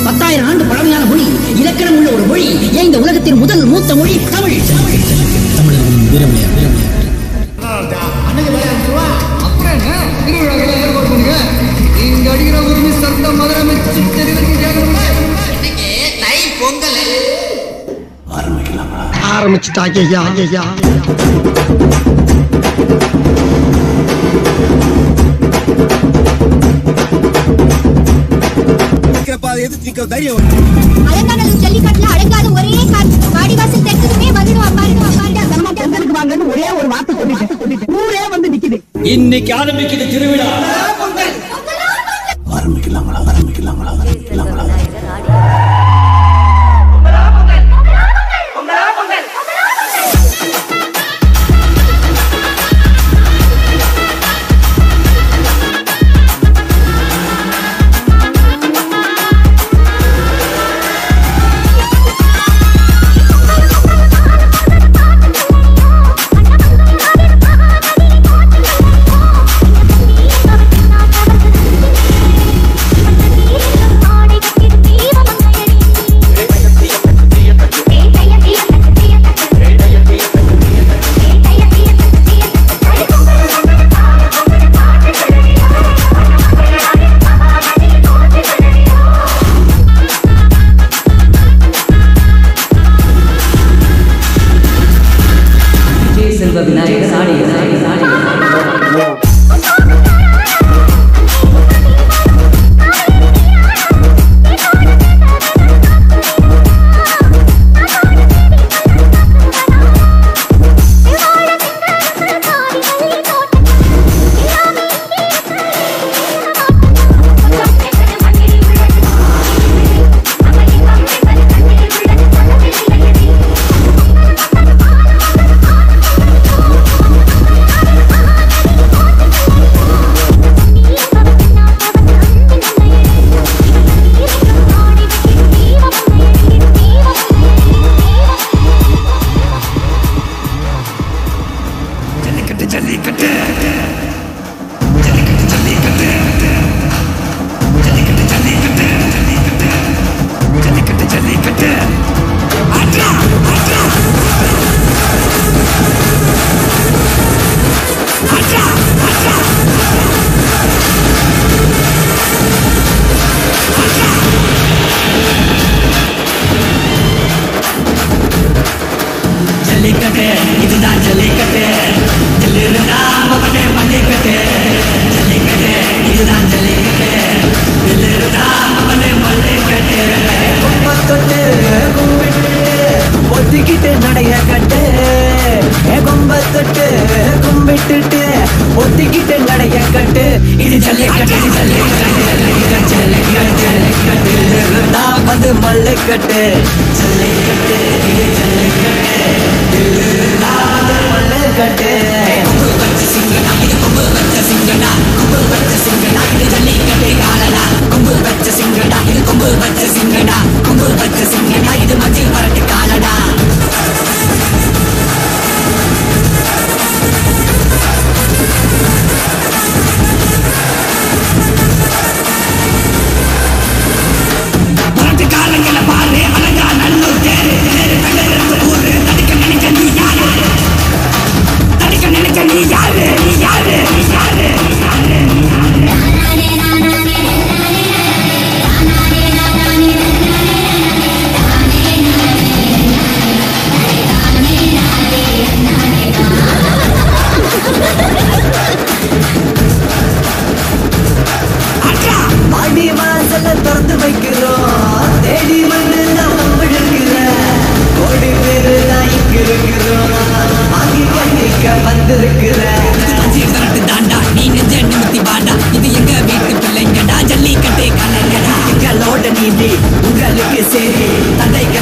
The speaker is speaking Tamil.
பத்தாயிரம் ஆண்டு பழமையான மொழி இலக்கணம் உள்ள ஒரு மொழி ஏன் இந்த உலகத்தின் முதல் மூத்த மொழி தமிழ் தமிழர்களின் வீர விளையாட்டு அப்புறம் என்ன திருவிழாக்களை ஏற்பாடு பண்ணுங்க இங்க அடிக்கிற உரிமை சத்தம் மதுரை மிச்சு தெருவுக்கு கேட்கணும்ல ஆரம்பிச்சுட்டாங்க ஐயா ஐயா அலங்காநல்லூர் ஜல்லிக்கட்டுல அடங்காத ஒரே காரணம் வாடிவாசல் தெற்குமே வந்துடுவா பாருங்க பாருங்க ஒரே ஒரு வார்த்தை சொல்லிட்டு ஊரே வந்து நிக்குது இன்னைக்கு ஆரம்பிக்குது திருவிழா விஜய் செல்வ விநாயகர் சாடி சாடி சாடி ஜல்லிக்கட்டு இதுதான் ஜல்லிக்கட்டு ஜல்லிருந்தா மகனே மல்லிக்கட்டு ஜல்லிக்கட்டு இதுதான் ஜல்லிக்கட்டு ஜல்லிருந்தா மகனே மல்லிக்கட்டு தொட்டு கும்பிட்டு ஒத்திக்கிட்டு நடைய கட்டு கொம்ப தொட்டு கும்பிட்டுட்டு ஒத்திக்கிட்டு நடைய கட்டு இது ஜல்லிக்கட்டு ஜல்லிக்கட்டு ஜல்லிக்கட்டு ஜல்லிக்கட்டு ஜல்லிக்கட்டு இருந்தா வந்து மல்லுக்கட்டு ஜல்லிக்கட்டு இது ஜல்லிக்கட்டு இருந்தா வந்து மல்லுக்கட்டு காலங்கள பாரு அழகா நல்லூர் தேரு தேரு கல்லிருந்து ஊரு தடுக்க நினைக்க நீ யாரு தடுக்க நினைக்க நீ யாரு நீ யாரு நீ யாரு நீ யாரு மாடி வாசல திறந்து வைக்கிறோம் தேடி வந்து நம்ம விழுகிற கோடி பேரு தான் இங்க இருக்கிறோம் வாங்கி கண்டிக்க வந்திருக்கிற அஞ்சு கரட்டு தாண்டா நீ நெஞ்ச நிமித்தி வாடா இது எங்க வீட்டு பிள்ளைங்கடா ஜல்லிக்கட்டு கலைஞடா எங்களோட நீதி உங்களுக்கு சரி தந்தைக்கு